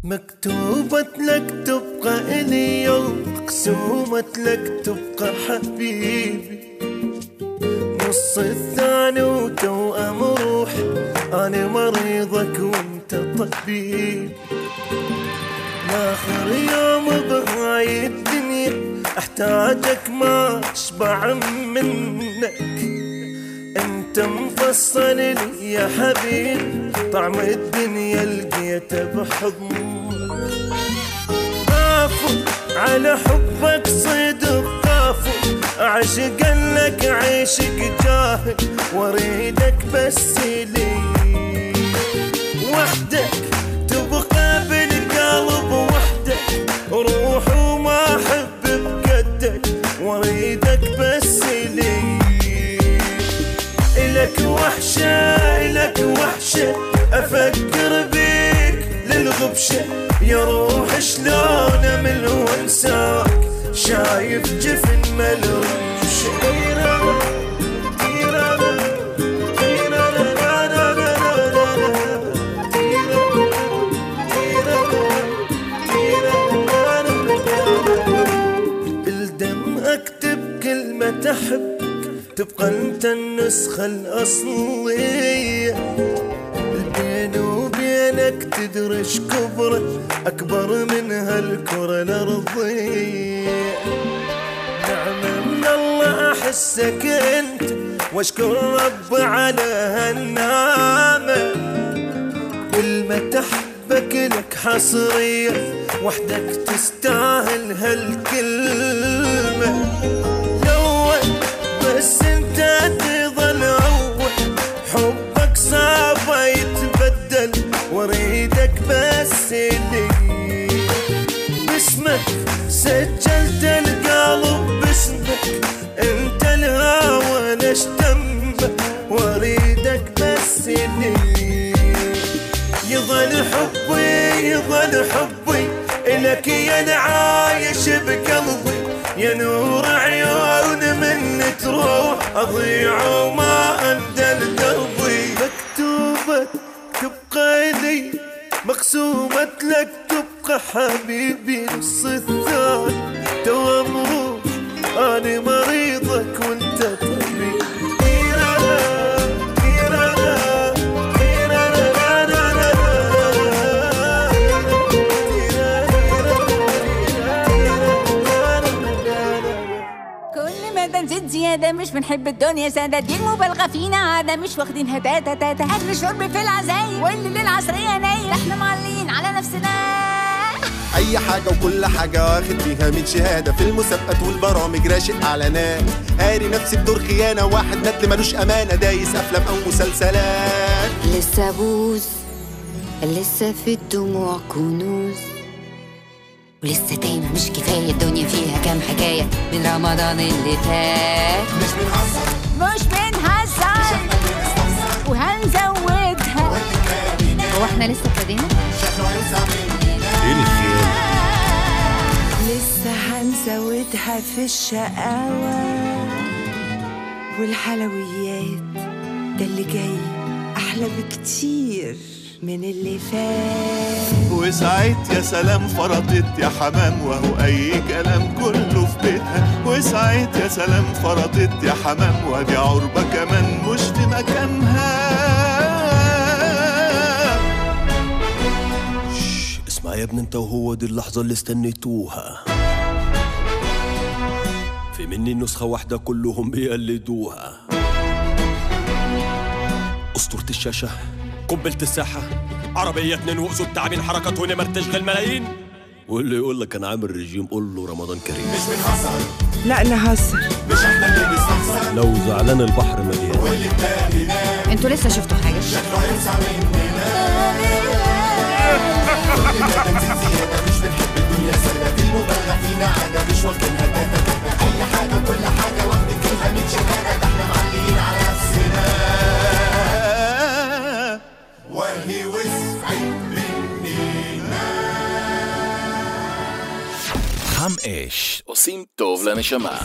مكتوبة لك تبقى إلي يوم مقسومة لك تبقى حبيبي نص الثاني وتوأم روح أنا مريضك وانت طبيب آخر يوم بهاي الدنيا احتاجك ما اشبع منك انت مفصل لي يا حبيب طعم الدنيا لقيته بحضنك خافوا على حبك صدق خافوا اعشق لك عيشك جاهل واريدك بس لي وحدك تبقى بالقلب وحدك روح وما احب بقدك واريدك بس لي إلك وحشة إلك وحشة أفكر بيك للغبشة يا روح شلون أمل وانساك شايف جفن ملوش بالدم أكتب كلمة أحبك تبقى أنت النسخة الأصلية بيني وبينك تدرش كبرة أكبر من هالكرة الأرضية نعمة من الله أحسك أنت واشكر رب على هالنعمة كلمة أحبك لك حصرية وحدك تستاهل هالكلمة الأول بس انت تظل أول حبك صعب يتبدل واريدك بس لي باسمك سجلت القلب باسمك انت الهوى نشتمك واريدك بس لي يظل حبي يظل حبي إلك يا نعايش بقلبي يا نور عيون من تروح أضيع وما أندل دربي مكتوبة تبقى لي مقسومة لك تبقى حبيبي نص الثاني توام روح أنا مريضك وانت طبيب كل ما بنزيد زيادة مش بنحب الدنيا سادة دي المبالغة فينا عادة مش واخدينها تاتا تاتا أكل شرب في العزايم والليل العصرية نايم احنا معلين على نفسنا اي حاجه وكل حاجه واخد فيها من شهاده في المسابقات والبرامج راشق اعلانات قاري نفسي بدور خيانه واحد ندل ملوش امانه دايس افلام او مسلسلات لسه بوز لسه في الدموع كنوز ولسه تاني مش كفاية الدنيا فيها كام حكاية من رمضان اللي فات مش بنهزر مش بنهزر وهنزودها هو احنا لسه ابتدينا؟ ايه الخيانه لسه هنزودها في الشقاوة والحلويات ده اللي جاي أحلى بكتير من اللي فات وسعيت يا سلام فرطت يا حمام وهو اي كلام كله في بيتها وسعيت يا سلام فرطت يا حمام وادي عربة كمان مش في مكانها شش، اسمع يا ابني انت وهو دي اللحظة اللي استنيتوها في مني نسخة واحدة كلهم بيقلدوها أسطورة الشاشة قنبلة الساحة عربية اتنين وأسود تعبين حركات ونمر تشغل ملايين واللي يقول لك انا عامل رجيم قول له رمضان كريم لا نهزر لو زعلان البحر مليان انتوا لسه شفتوا حاجة؟ وهي وسعت חם אש, עושים טוב לנשמה.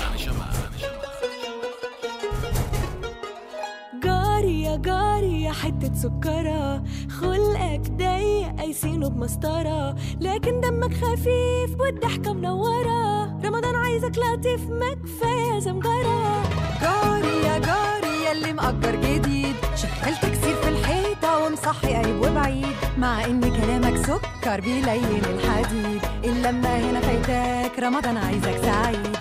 جاري يا جاري يا حتة سكرة خلقك متضايق قايسينه بمسطرة لكن دمك خفيف والضحكة منورة رمضان عايزك لطيف ما كفاية زمجرة جاري يا جاري ياللي مأجر جديد شغال تكسير في الحيطة ومصحي قريب وبعيد مع ان كلامك سكر بيلين الحديد اللمة هنا فايتاك رمضان عايزك سعيد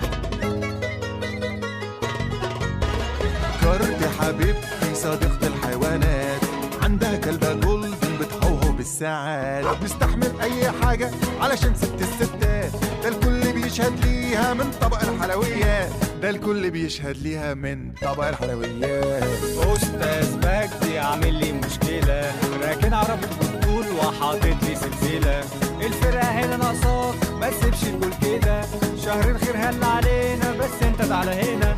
كارت حبيبتي صديقة الحيوانات عندها كلبة جولدن بتحوه بالساعات بيستحمل أي حاجة علشان ست الستات ده الكل بيشهد ليها من طبق الحلويات ده الكل بيشهد ليها من طبق الحلويات استاذ مجدي عامل لي مشكله راكن عربة بتقول وحاطط لي سلسله الفرقه هنا ناقصاك ما تسيبش الجول كده شهر الخير هل علينا بس انت تعالى هنا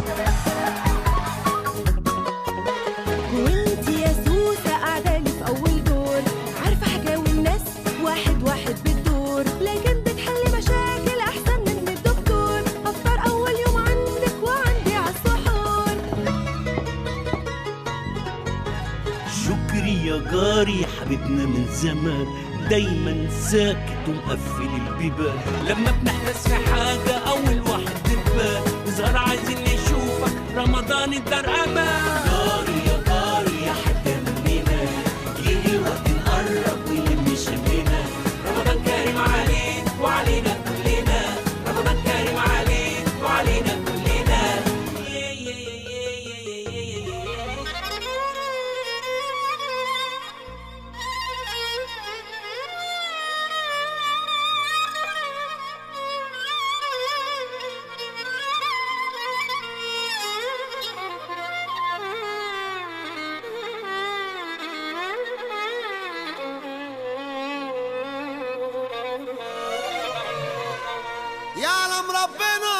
وانت يا سوسة قاعدة لي في أول دور عارفة حكاوي الناس واحد واحد بتدور لكن بتحل مشاكل أحسن من الدكتور أفطر أول يوم عندك وعندي عالسحور شكري يا جاري حبيبنا من زمان دايما ساكت ومقفل البيبان لما بنحرس في حاجة أول واحد تبان نظهر عايزين نشوفك رمضان الدار أمان جاري يا جاري يا حاجة مننا يجي الوقت نقرب ويلم شمنا رمضان كريم عليك وعلينا كلنا رمضان كريم عليك وعلينا كلنا يعلم ربنا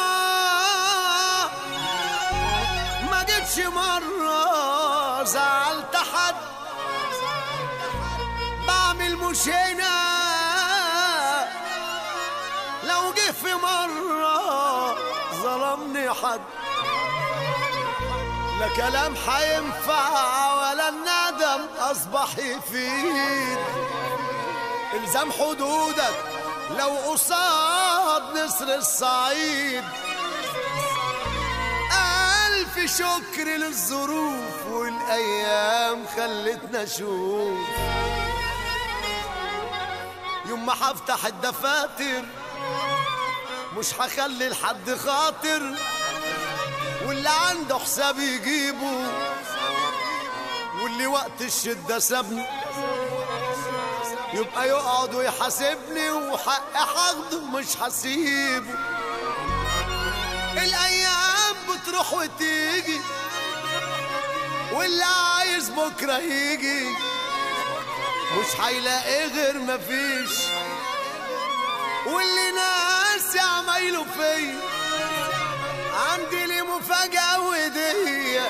ما جيتش مرة زعلت حد بعمل مش هنا لو جه في مرة ظلمني حد لا كلام هينفع ولا الندم أصبح يفيد الزام حدودك لو قصاد نسر الصعيد ألف شكر للظروف والأيام خلتنا نشوف يوم ما هفتح الدفاتر مش هخلي لحد خاطر واللي عنده حساب يجيبه واللي وقت الشدة سابني يبقى يقعد ويحاسبني وحق هاخده مش هسيبه الايام بتروح وتيجي واللي عايز بكره يجي مش هيلاقي غير مفيش واللي ناس عمايله فيا عندي لي مفاجأة ودية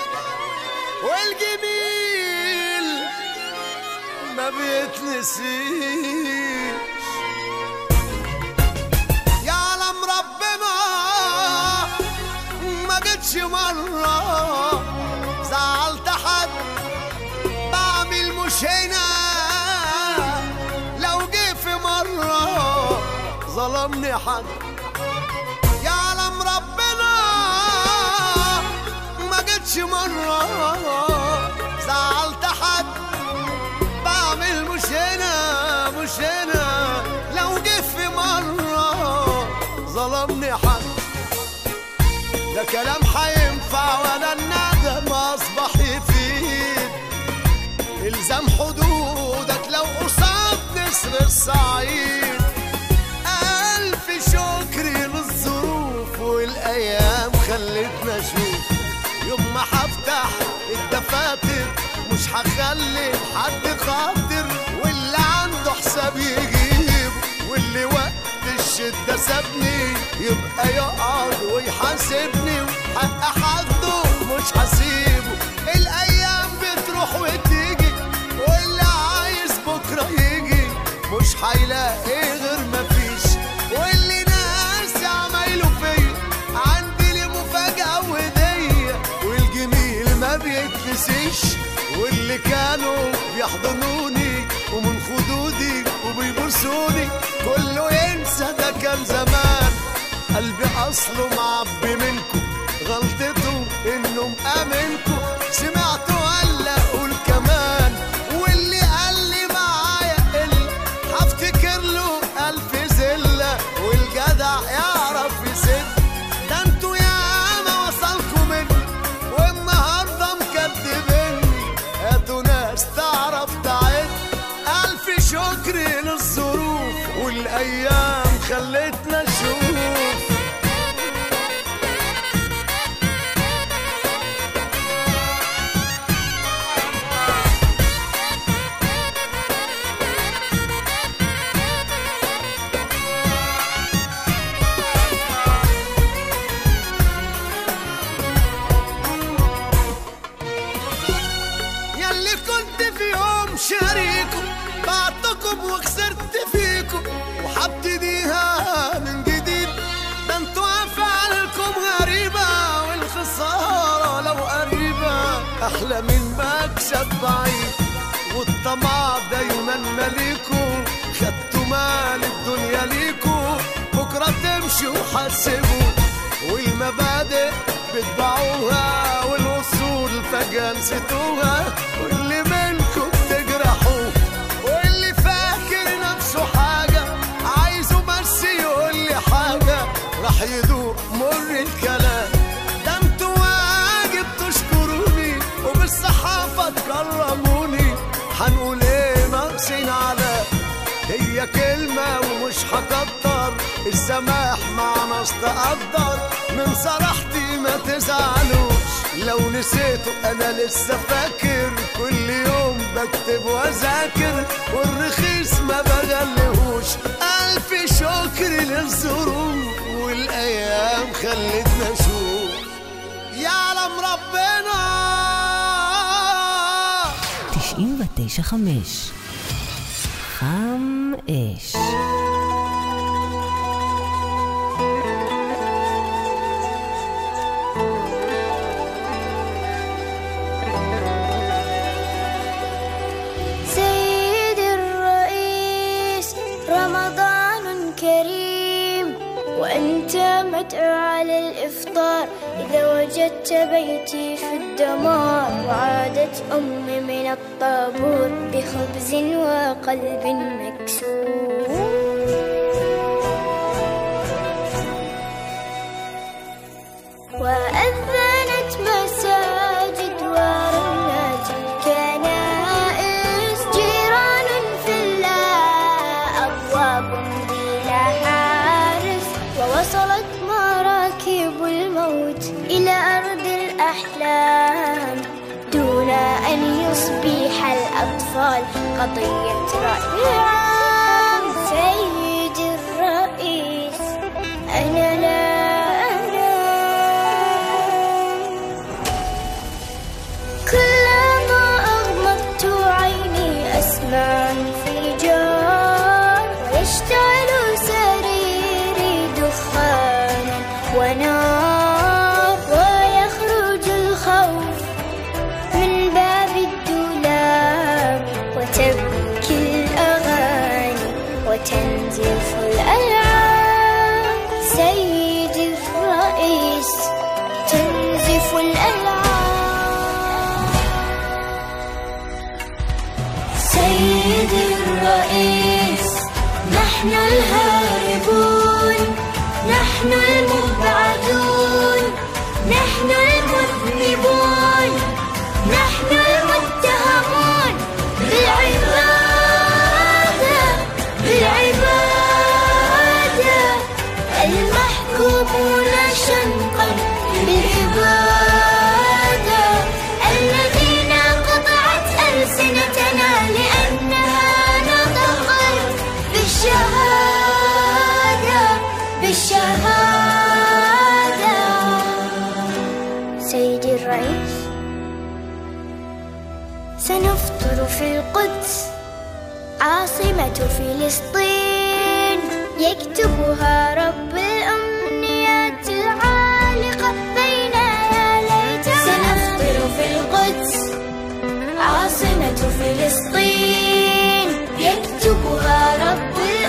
والجميل ما بيتنسيش يعلم ربنا ما جيتش مرة زعلت حد بعمل مش هنا لو جه في مرة ظلمني حد يعلم ربنا ما جيتش مرة زعلت حد بعمل مش هنا مش هنا لو جه في مرة ظلمني حد لا كلام هينفع ولا الندم أصبح يفيد الزام حدودك لو قصاد نسر الصعيد ألف شكر للظروف والأيام خلتنا نشوف يوم ما هفتح الدفاتر مش هخلي حد خاطر واللي عنده حساب يجيب واللي وقت الشدة سابني يبقى يقعد ويحاسبني وحق حده مش هسيبه الأيام بتروح وتيجي واللي عايز بكرة يجي مش هيلاقي غير مفيش واللي ناس عمايله فيا عندي لي مفاجأة وهدية والجميل ما بيتنسيش واللي كانوا بيحضنوني ومش ينسوني كله ينسى ده كان زمان قلبي اصله معبي منكم غلطته انه مأمنكم سمعته ولا اقول كمان واللي قال لي معايا قل هفتكر له الف زله والجدع يعرف يسد ده انتوا ياما وصلكوا مني والنهارده مكدبني هاتوا ناس تعرف تعد الف شكر للظروف والايام خلتنا نشوف ياللي كنت في يوم شريكم بعتكم وخسرت فيكم وحبتديها من جديد ده انتوا افعالكم غريبة والخسارة لو قريبة احلى من مكسب بعيد والطمع دايما مليكوا خدتوا مال الدنيا ليكوا بكرة تمشوا وحسبوا والمبادئ بتباعوها والوصول فجأة نسيتوها واللي منكم تجرحوه واللي فاكر نفسه حاجة عايزه بس يقول لي حاجة راح يدوق مر الكلام ده انتوا واجب تشكروني وبالصحافة تكرموني هنقول ايه ناقصين على هي كلمة ومش هكتر السماح مع ناس تقدر من صراحتي ما تزعلوش لو نسيته انا لسه فاكر كل يوم بكتب واذاكر والرخيص ما بغلهوش الف شكر للظروف والايام خلتنا نشوف يعلم ربنا 99 خمس خمس سيدي الرئيس رمضان كريم وأنت مدعو على الإفطار إذا وجدت بيتي في الدمار وعادت أمي من الطابور بخبز وقلب مكسور وأذنت مساجد ورنت الكنائس جيران في الله أبواب بلا حارس ووصلت مراكب الموت إلى أرض الأحلام دون أن يصبح الأطفال قضية رأي عام سيدي الرئيس أنا لا أنام كلما أغمضت عيني أسمع انفجار ويشتعل سريري دخانا ونار ويخرج الخوف من باب الدولاب وتبكي الأغاني وتنزف الألعاب سيدي الرئيس تنزف الألعاب سيدي الرئيس نحن الهاربون نحن المبعدون نحن المذنبون نحن المتهمون بالعبادة بالعبادة المحكومون شنقا بالإبادة الذين قطعت ألسنتنا لأنها نطقت بالشهادة بالشهادة سيدي الرئيس سنفطر في القدس عاصمة فلسطين يكتبها رب الأمنيات العالقة بين يا ليت سنفطر في القدس عاصمة فلسطين يكتبها رب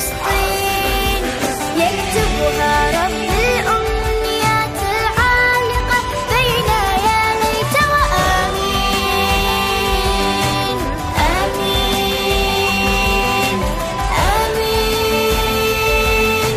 فلسطين يكتبها رب الأمنيات العالقة بين يا ليت وآمين آمين آمين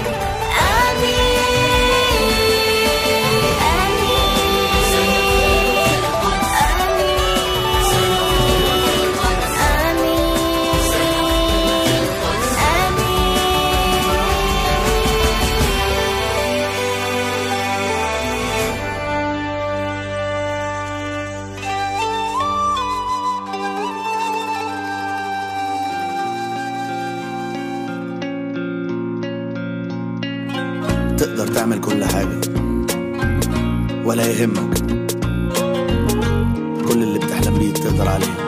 تقدر تعمل كل حاجة ولا يهمك كل اللي بتحلم بيه تقدر عليه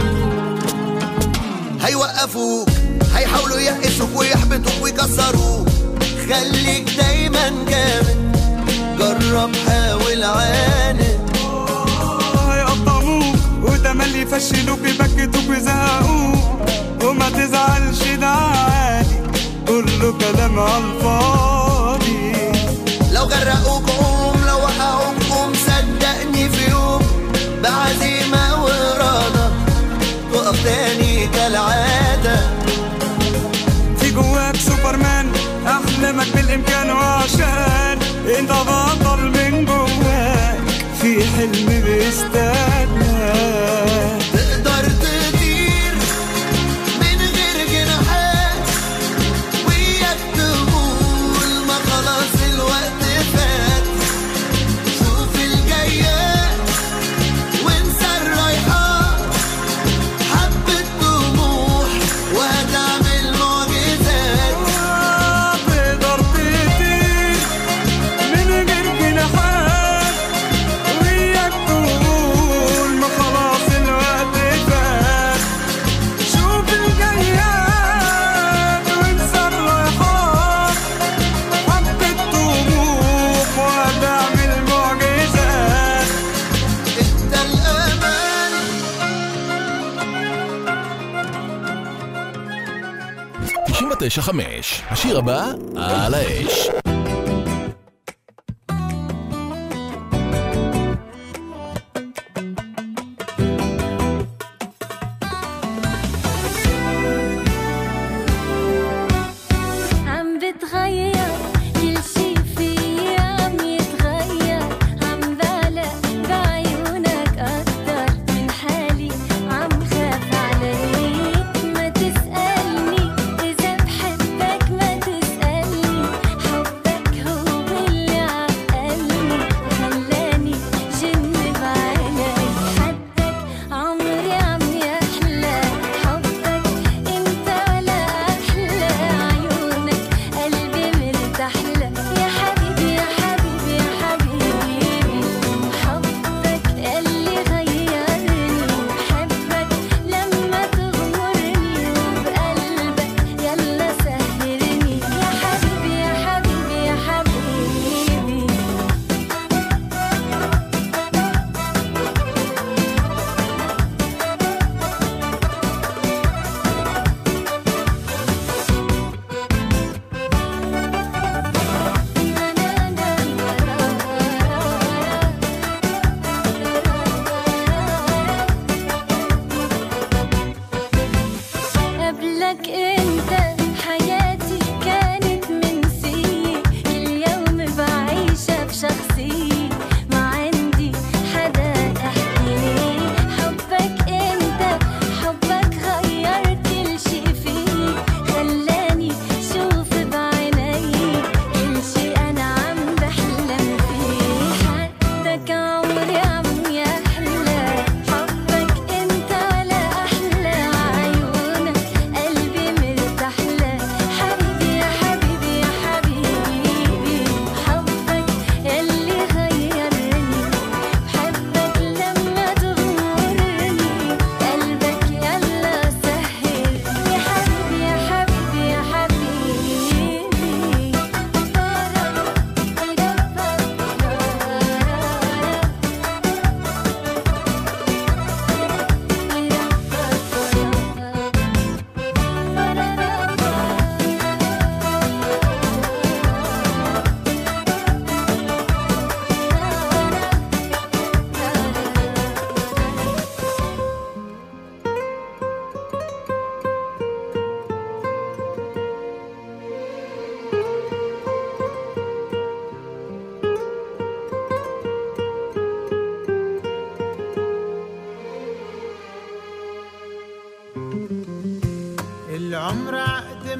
هيوقفوك هيحاولوا يقسوك ويحبطوك ويكسروك خليك دايما جامد جرب حاول عاند هيقطعوك وتملي يفشلوك يبكتوك ويزهقوك وما تزعلش ده عادي كله كلام على الفاضي لو غرقوك قوم لو وقعوك قوم صدقني في يوم بعزيمة وإرادة تقف تاني كالعادة في جواك سوبرمان احلامك بالامكان وعشان انت بطل من جواك في حلم بيستناك تقدر تطير من غير جناحات وياك تقول ما خلاص الوقت فات شوف الجايات وانسى الرايحات حبة طموح وهتعمل معجزات تقدر تطير من غير جناحات وياك تقول ما خلاص الوقت فات شوف الجياد وانسى الرايحات حبة طموح وهتعمل معجزات انت الأمان 995, השיר הבא, על האש. عم بتغير كل شي فيي عم يتغير عم بعلق بعيونك أكتر من حالي عم خاف عليك ما تسألني إذا بحبك ما تسألني حب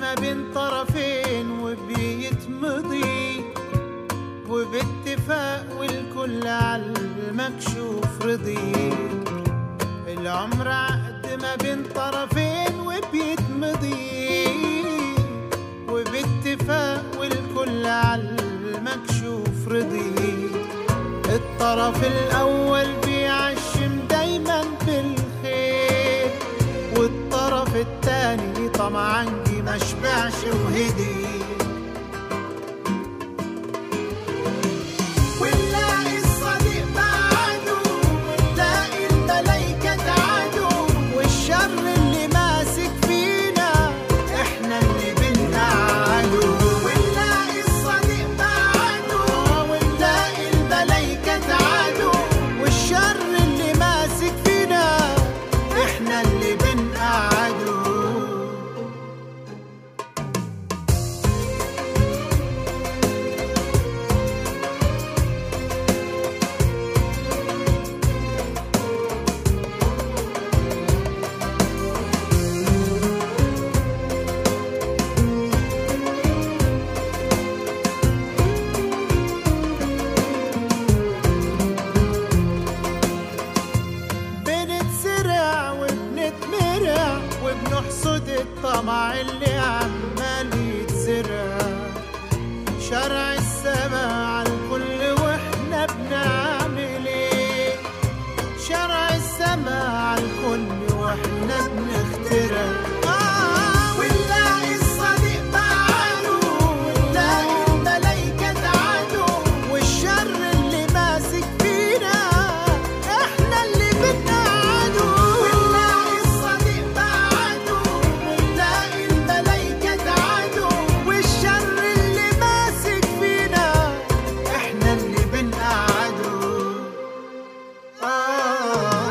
ما بين طرفين وبيتمضي وباتفاق والكل على المكشوف رضي العمر عقد ما بين طرفين وبيتمضي وباتفاق والكل على المكشوف رضي الطرف الأول بيعشم دايما بالخير والطرف التاني طمعا جه ما شبعش وهدي ونلاقي الصديق بعده ونلاقي الملايكة تعادوا والشر اللي ماسك فينا احنا اللي بنقعده ونلاقي الصديق بعده ونلاقي الملايكة تعادوا والشر اللي ماسك فينا احنا اللي بنقعده بنتسرع وبنتمرع وبنحصد الطمع اللي عمال يتزرع شرع السماء على الكل واحنا بنعمل ايه شرع السماء على الكل واحنا بنخترع آه ونلاقي الصديق بعده ونلاقي الملايكة تعادوا والشر اللي ماسك فينا احنا اللي بنقعده ونلاقي الصديق بعده ونلاقي الملايكة تعادوا والشر اللي ماسك فينا احنا اللي بنقعده آه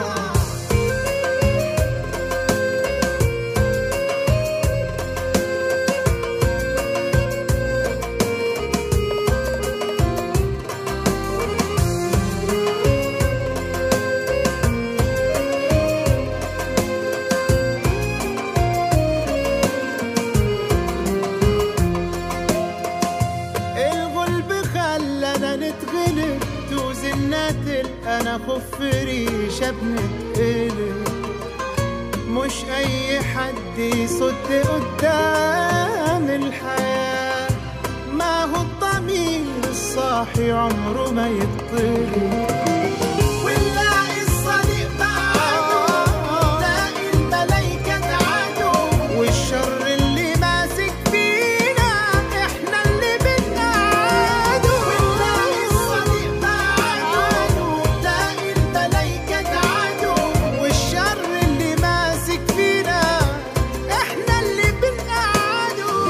الغلب خلانا نتغلب توزنا تلقى انا خف ريشة بنتقلب مش اي حد يصد قدام الحياة ما هو الضمير الصاحي عمره ما يطلب ونلاقي الصديق بعده نلاقي الملايكة تعادوا والشر اللي ماسك فينا احنا اللي بنقعده ونلاقي الصديق بعده نلاقي الملايكة تعادوا والشر اللي ماسك فينا احنا اللي بنقعده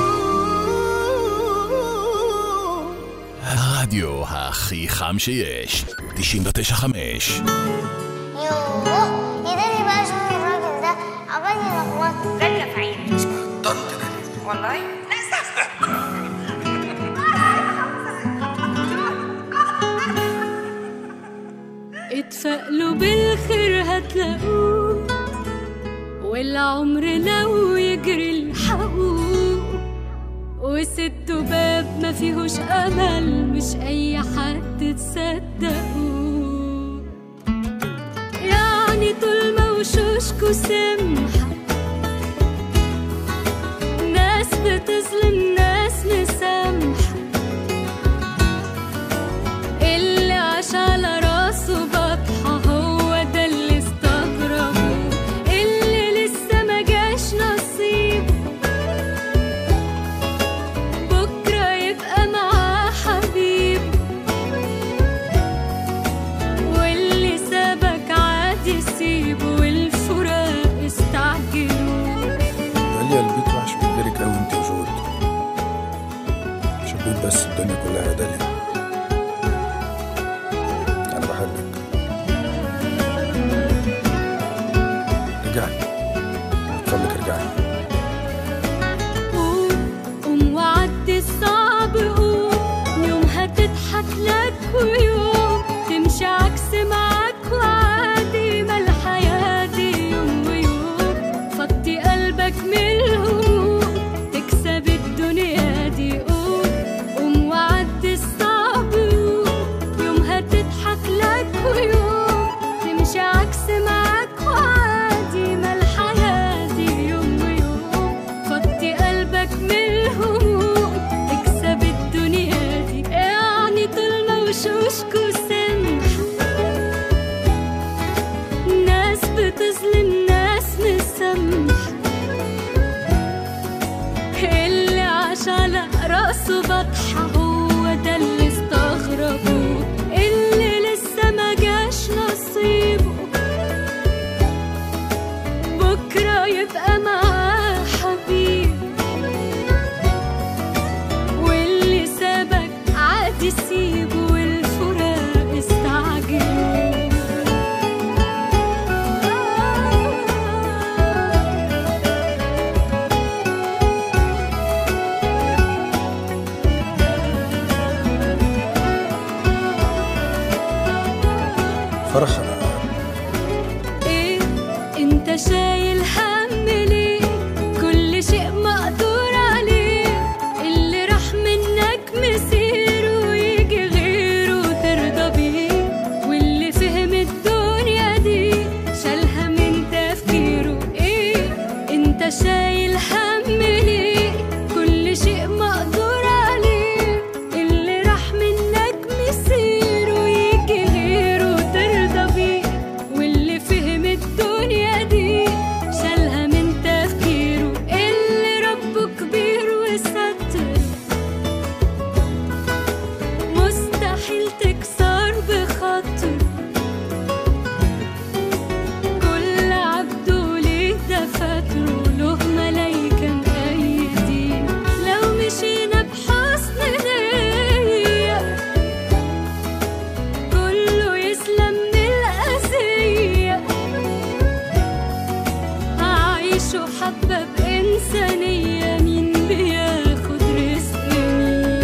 הרדיו הכי חם שיש. 995. يوه يداني بقى شوف الراجل ده عمال يلخبط غالية في عيني والله لا اتفائلوا بالخير هتلاقوه والعمر لو يجري الحقوه وسدوا باب ما فيهوش امل مش اي حد تصدقوه يعني طول ما وشوشكوا سمحة ناس بتظلم ناس مسامحة اللي عاش على راسه بطحة هو ده اللي استغربه اللي لسه ما جاش نصيب بكرة يبقى معاه حبيب واللي سابك عادي سيبه والفراق استعجل شايل هم ليه كل شيء مقدور عليه اللي راح منك مسيره ويجي غيره ترضى بيه واللي فهم الدنيا دي شالها من تفكيره ايه انت شايل هم ليه كل شيء مقدور عليه اللي راح منك مسيره ويجي غيره ترضى بيه واللي فهم الدنيا دي شالها من تفكيره اللي ربه كبير وستر مستحيل تكسر بخاطر كل عبده ليه دفاتره له ملايكة مأيدين لو مشينا بحسن نية كله يسلم من الأذية أعيشه حبة بإنسانية مين بياخد رزق مين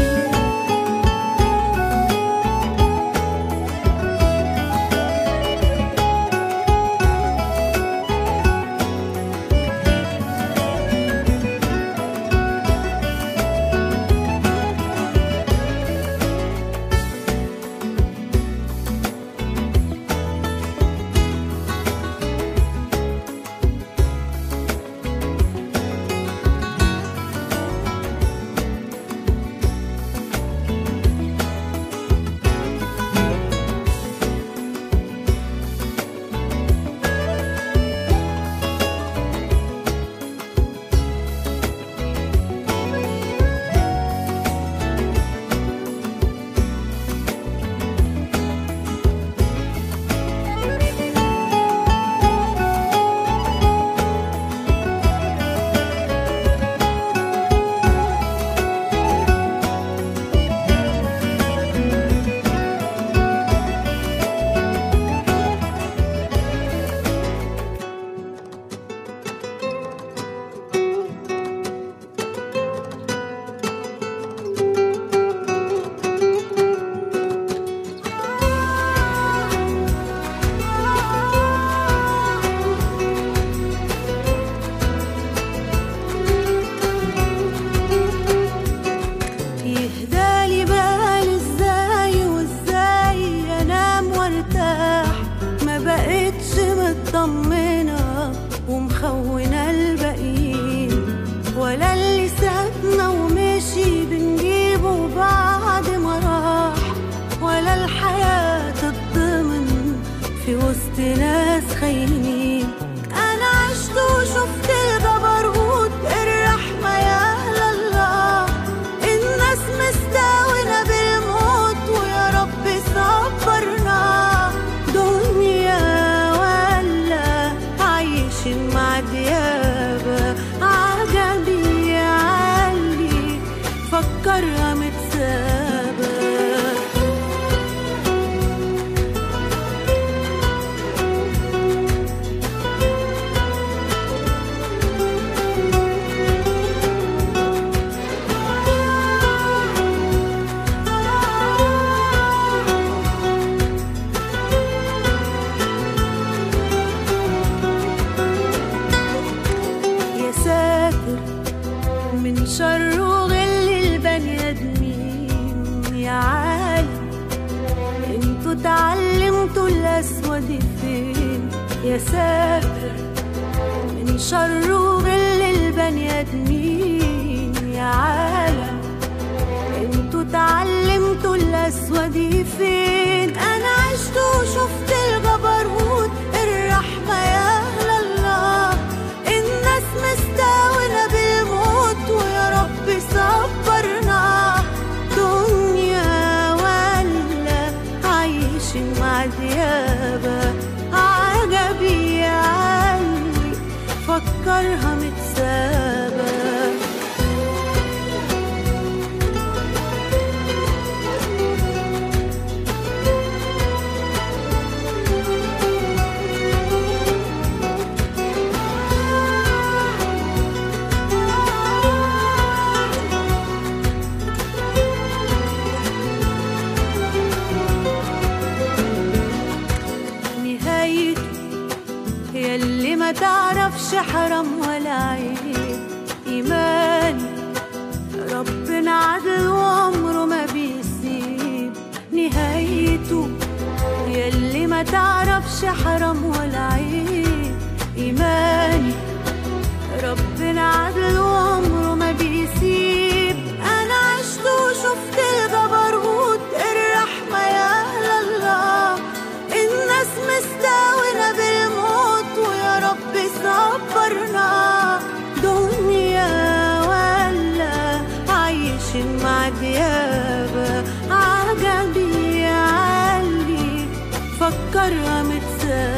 يهدالي بال ازاي وازاي انام وارتاح ما بقتش مطمنة ومخونة الباقيين ولا اللي سابنا ومشي بنجيبه بعد ما راح ولا الحياة تتضمن في وسط ناس خاينين انا عشت وشفت الجبروت الرحمة يا الله الناس مستاونة بالموت ويا رب صبرنا دنيا ولا عايشين مع ديابة عجبي علي فكرها متسابة يا ساتر من شر وغل البني ادمين يا عالم انتوا اتعلمتوا الاسود فين يا ساتر من شر وغل البني ادمين يا عالم انتوا اتعلمتوا الاسود فين انا عشت وشفت الجبروت الرحمه يا اهل الله الناس مستاونة بالموت ويا رب صبرنا دنيا ولا عايشين مع ديابة عجبي علي فكرها متسابة يلي ما تعرفش حرام ولا عيب إيماني ربنا عدل وعمره ما بيسيب نهايته يلي ما تعرفش حرام ولا عيب إيماني ربنا عدل وعمره ما بيسيب أنا عشت وشفت الجبروت الرحمة يا الله الناس مستاونة بالموت ويا رب صبرنا دنيا ولا عايشين مع ديابة عجبي علي فكرها متسابة